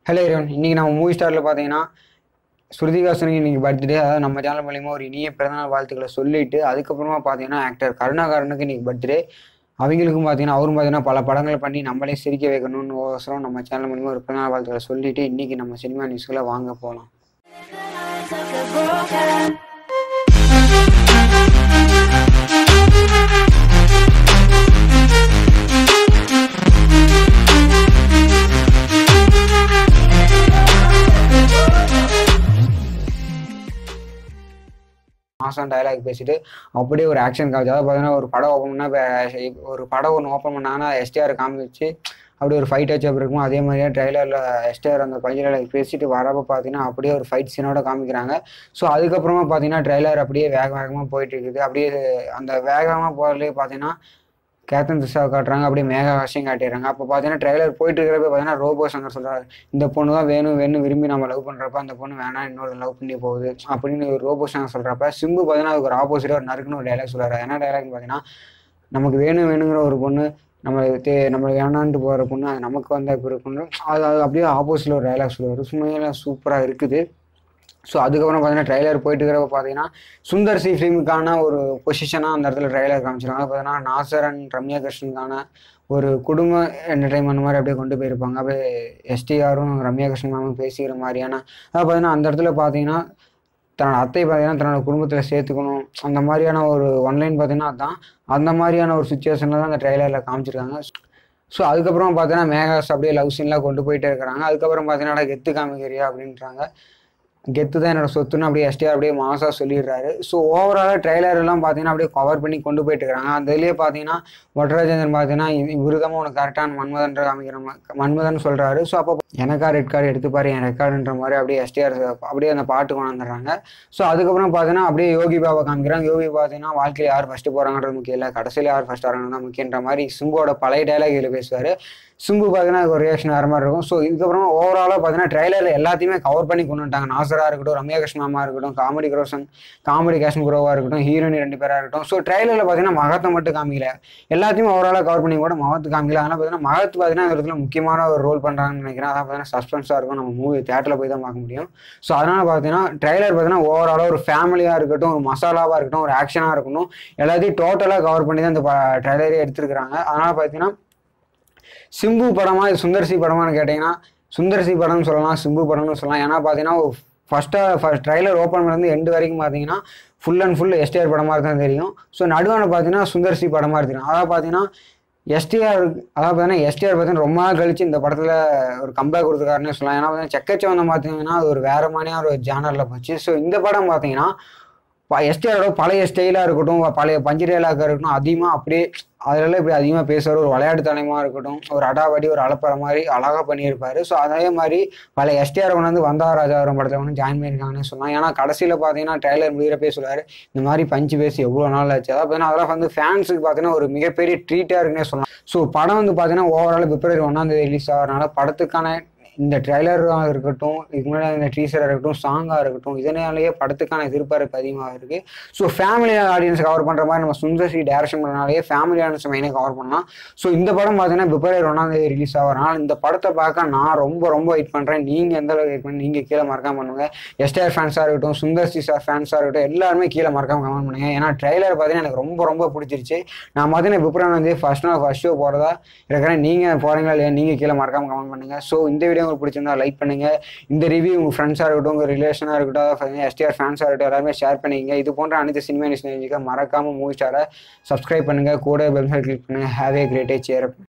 hello இரவன் இன்னைக்கு நம்ம movie ஸ்டாரில் பார்த்தீங்கன்னா ஸ்ருதிகாசனுக்கு இன்னைக்கு பர்த்டே அதாவது நம்ம சேனல் மூலியமாக ஒரு இனிய பிறந்தநாள் வாழ்த்துக்களை சொல்லிட்டு அதுக்கப்புறமா பார்த்தீங்கன்னா ஆக்டர் கருணாகரனுக்கு இன்னைக்கு பர்த்டே அவங்களுக்கும் பார்த்தீங்கன்னா அவரும் பார்த்தீங்கன்னா பல படங்களை பண்ணி நம்மளே சிரிக்க வைக்கணும்னு அவசரம் நம்ம சேனல் மூலியமாக ஒரு பிறந்தநாள் வாழ்த்துக்களை சொல்லிட்டு இன்னைக்கு நம்ம சினிமா நியூஸ்களை வாங்க போகலாம் மாதம் டயலாக் பேசிட்டு அப்படியே ஒரு ஆக்ஷன் காமிச்சு அதாவது பார்த்தீங்கன்னா ஒரு படம் ஓப்பன் பண்ணால் ஒரு படம் ஒன்று ஓப்பன் பண்ணாங்கன்னா எஸ்டிஆர் காமிச்சு அப்படியே ஒரு ஃபைட் வச்சு அப்படி இருக்கும் அதே மாதிரியே ட்ரைலரில் எஸ்டிஆர் அந்த பஞ்சு டைலாக் பேசிட்டு வரப்போ பார்த்தீங்கன்னா அப்படியே ஒரு ஃபைட் சீனோட காமிக்கிறாங்க ஸோ அதுக்கப்புறமா பார்த்தீங்கன்னா ட்ரைலர் அப்படியே வேக வேகமாக போயிட்டு இருக்குது அப்படியே அந்த வேகமாக போகிறதுலேயே பார்த்தீங்கன்னா கேப்டன் திஷாவை காட்டுறாங்க அப்படியே மேக ஹர்ஷையும் காட்டிடுறாங்க அப்போ பார்த்தீங்கன்னா ட்ரைலர் போயிட்டு இருக்கிறப்ப பார்த்தீங்கன்னா ரோபோ சங்கர் சொல்கிறாரு இந்த பொண்ணு தான் வேணும் வேணும் விரும்பி நம்ம லவ் பண்ணுறப்ப அந்த பொண்ணு வேணாம் இன்னொரு லவ் பண்ணி போகுது அப்படின்னு ஒரு ரோபோ சங்கர் சொல்கிறப்ப சிம்பு பார்த்தீங்கன்னா அதுக்கு ஒரு ஆப்போசிட்டாக ஒரு நறுக்குன்னு ஒரு டைலாக் சொல்கிறாரு என்ன டைலாக்னு பார்த்தீங்கன்னா நமக்கு வேணும் வேணுங்கிற ஒரு பொண்ணு நம்ம தே நம்மளுக்கு வேணான்ட்டு போகிற பொண்ணு அது நமக்கு வந்தால் இப்போ இருக்கணும் அது அது அப்படியே ஆப்போசிட்டில் ஒரு டைலாக் சொல்லுவார் சும்மையெல்லாம் சூப்பராக இருக்குது ஸோ அதுக்கப்புறம் பார்த்தீங்கன்னா ட்ரைலர் போயிட்டு இருக்கிறப்ப பார்த்தீங்கன்னா சுந்தர் சி ஃபிலிமுக்கான ஒரு பொசிஷனாக அந்த இடத்துல ட்ரைலர் காமிச்சிருக்காங்க பார்த்தீங்கன்னா நாசர் அண்ட் ரம்யா கிருஷ்ணனுக்கான ஒரு குடும்ப என்டர்டைன்மெண்ட் மாதிரி அப்படியே கொண்டு போயிருப்பாங்க அப்படியே எஸ்டிஆரும் ரம்யா கிருஷ்ணன் மேமும் பேசிக்கிற மாதிரியான அதாவது பார்த்தீங்கன்னா அந்த இடத்துல பார்த்தீங்கன்னா தன்னோட அத்தை பார்த்தீங்கன்னா தன்னோட குடும்பத்தில் சேர்த்துக்கணும் அந்த மாதிரியான ஒரு ஒன்லைன் பார்த்தீங்கன்னா அதான் அந்த மாதிரியான ஒரு சுச்சுவேஷனில் தான் அந்த ட்ரைலரில் காமிச்சிருக்காங்க ஸோ அதுக்கப்புறம் பார்த்தீங்கன்னா மேகாஸ் அப்படியே லவ் சீன்லாம் கொண்டு போயிட்டே இருக்கிறாங்க அதுக்கப்புறம் பார்த்தீங்கன்னா கெத்து காமிக்கிறியா அப்படின்றாங்க கெத்து தான் என்னோட சொத்துன்னு அப்படியே எஸ்டிஆர் அப்படியே மாசா சொல்லிடுறாரு ஸோ ஓவராலாக ட்ரைலர் எல்லாம் பார்த்தீங்கன்னா அப்படியே கவர் பண்ணி கொண்டு போயிட்டு இருக்காங்க அந்த இதுலேயே பார்த்தீங்கன்னா ஒட்டராஜேந்திரன் பார்த்தீங்கன்னா விருதமாக உனக்கு கரெக்டான மன்மதன்ற காமிக்கிற மா- மன்மதன் சொல்கிறாரு ஸோ அப்போ எனக்கா ரெட் கார்டு எடுத்துப்பாரு என் ரெக்கார்டுன்ற மாதிரி அப்படியே எஸ்டிஆர் அப்படியே அந்த பாட்டு கொண்டாந்துடுறாங்க ஸோ அதுக்கப்புறம் பார்த்தீங்கன்னா அப்படியே யோகி பாபா காமிக்கிறாங்க யோகி பார்த்தீங்கன்னா வாழ்க்கையில் யார் ஃபஸ்ட்டு போகிறாங்கன்றது முக்கியம் இல்லை கடைசியில் யார் ஃபஸ்ட் வராங்கன்னு தான் முக்கியன்ற மாதிரி சிம்போட பழைய டைலாக் இதில் பேசுவார் சிம்பு பார்த்தீங்கன்னா அதுக்கு ஒரு ரியாக்ஷன் வேறு மாதிரி இருக்கும் ஸோ இதுக்கப்புறம் ஓவராலாக பார்த்தீங்கன்னா ட்ரைலரில் எல்லாத்தையுமே கவர் பண்ணி கொண்டு வந்துட்டாங்க நாசராக இருக்கட்டும் ரம்யா கிருஷ்ணாமா இருக்கட்டும் காமெடி க்ரோசன் காமெடி கேஷன் குரோவாக இருக்கட்டும் ஹீரோயின் ரெண்டு பேராக இருக்கட்டும் ஸோ ட்ரைலரில் பார்த்தீங்கன்னா மகத்தை மட்டும் காமிக்கல எல்லாத்தையும் ஓவராலாக கவர் பண்ணி கூட மகத்து காமிக்கல அதனால் பார்த்தீங்கன்னா மகத்து பார்த்தீங்கன்னா இந்த இடத்துல முக்கியமான ஒரு ரோல் பண்ணுறாங்கன்னு நினைக்கிறேன் அதான் பார்த்தீங்கன்னா சஸ்பென்ஸாக இருக்கும் நம்ம மூவி தேட்டரில் போய் தான் பார்க்க முடியும் ஸோ அதனால் பார்த்தீங்கன்னா ட்ரைலர் பார்த்தீங்கன்னா ஓவராலாக ஒரு ஃபேமிலியாக இருக்கட்டும் ஒரு மசாலாவாக இருக்கட்டும் ஒரு ஆக்ஷனாக இருக்கணும் எல்லாத்தையும் டோட்டலாக கவர் பண்ணி தான் இந்த ட்ரைலரே எடுத்திருக்கிறாங்க அதனால் பார்த்தீங்கன்னா சிம்பு படமா இது சுந்தர்சி படமான்னு கேட்டிங்கன்னா சுந்தர்சி படம்னு சொல்லலாம் சிம்பு படம்னு சொல்லலாம் ஏன்னா பார்த்தீங்கன்னா ஃபஸ்ட்டாக ஃபஸ்ட் ட்ரைலர் ஓப்பன் பண்ணி எண்டு வரைக்கும் பார்த்தீங்கன்னா ஃபுல் அண்ட் ஃபுல் எஸ்டிஆர் படமாக தான் தெரியும் ஸோ நடுவான பார்த்தீங்கன்னா சுந்தர்சி படமாக தெரியும் அதாவது பார்த்தீங்கன்னா எஸ்டிஆர் அதாவது பார்த்தீங்கன்னா எஸ்டிஆர் பார்த்தீங்கன்னா ரொம்ப நாள் கழிச்சு இந்த படத்தில் ஒரு கம்பேக் கொடுத்துருக்காருன்னு சொல்லலாம் ஏன்னா பார்த்தீங்கன்னா செக்கச்சவந்தம் பார்த்தீங்கன்னா அது ஒரு வேற மாதிரியான ஒரு ஜானரில் போச்சு ஸோ இந்த படம் பார்த்தீங்கன்னா எஸ்டிஆரோட பழைய ஸ்டைலாக இருக்கட்டும் பழைய பஞ்சு டைலாக்காக இருக்கட்டும் அதிகமாக அப்படியே அதிலெல்லாம் இப்படி அதிகமாக பேசுவார் ஒரு விளையாட்டுத்தனமாக இருக்கட்டும் ஒரு அடாவடி ஒரு அலப்பற மாதிரி அழகாக பண்ணியிருப்பாரு ஸோ அதே மாதிரி பழைய எஸ்டிஆர் கொண்டு வந்து வந்தா ராஜாவரம் படத்தில் வந்து ஜாயின் பண்ணியிருக்காங்கன்னு சொல்லலாம் ஏன்னா கடைசியில் பார்த்தீங்கன்னா ட்ரைலர் முடிகிறப்பே சொல்லுவார் இந்த மாதிரி பஞ்சு பேசி எவ்வளோ நாள் ஆச்சு அதாவது பார்த்தீங்கன்னா அதெல்லாம் வந்து ஃபேன்ஸுக்கு பார்த்தீங்கன்னா ஒரு மிகப்பெரிய ட்ரீட்டாக இருக்குன்னே சொல்லலாம் ஸோ படம் வந்து பார்த்தீங்கன்னா ஓவரால் பிப்ரவரி ஒன்றாந்தேதி ரிலீஸ் ஆகிறனால படத்துக்கான இந்த ட்ரைலராக இருக்கட்டும் இதுக்கு முன்னாடி இந்த டீசராக இருக்கட்டும் சாங்காக இருக்கட்டும் இதனாலேயே படத்துக்கான எதிர்பார்ப்பு அதிகமாக இருக்குது ஸோ ஃபேமிலி ஆடியன்ஸ் கவர் பண்ணுற மாதிரி நம்ம சுந்தர்சி டேரக்ஷன் பண்ணனாலேயே ஃபேமிலி ஆடியன்ஸ் மெயினாக கவர் பண்ணலாம் ஸோ இந்த படம் பார்த்தீங்கன்னா பிப்ரவரி ஒன்றாந்தேதி ரிலீஸ் ஆகிறனால இந்த படத்தை பார்க்க நான் ரொம்ப ரொம்ப வெயிட் பண்ணுறேன் நீங்கள் எந்த அளவுக்கு வெயிட் பண்ணி நீங்கள் கீழே மறக்காம பண்ணுங்க எஸ்டிஆர் ஃபேன்ஸாக இருக்கட்டும் சுந்தர்சி சார் ஃபேன்ஸாக இருக்கட்டும் எல்லாருமே கீழே மறக்காம கமெண்ட் பண்ணுங்க ஏன்னா ட்ரைலர் பார்த்தீங்கன்னா எனக்கு ரொம்ப ரொம்ப பிடிச்சிருச்சு நான் பார்த்தீங்கன்னா பிப்ரவரி ஒன்றாந்தேதி ஃபர்ஸ்ட் நாள் ஃபர்ஸ்ட் ஷோ போகிறதா இருக்கிறேன் நீங்கள் போகிறீங்களா இல்லையா நீங்கள் கீழே மறக்காம கமெண்ட் பண்ணுங்க ஸோ இந்த வீடியோ உங்களுக்கு பிடிச்சிருந்தா லைக் பண்ணுங்க இந்த ரிவ்யூ உங்கள் ஃப்ரெண்ட்ஸாக இருக்கட்டும் உங்கள் ரிலேஷனாக இருக்கட்டும் எஸ்டிஆர் ஃபேன்ஸாக இருக்கட்டும் எல்லாருமே ஷேர் பண்ணிங்க இது போன்ற அனைத்து சினிமா நியூஸ் தெரிஞ்சுக்க மறக்காம மூவி ஸ்டாரை சப்ஸ்கிரைப் பண்ணுங்க கூட பெல் கிளிக் பண்ணுங்க have a great day chair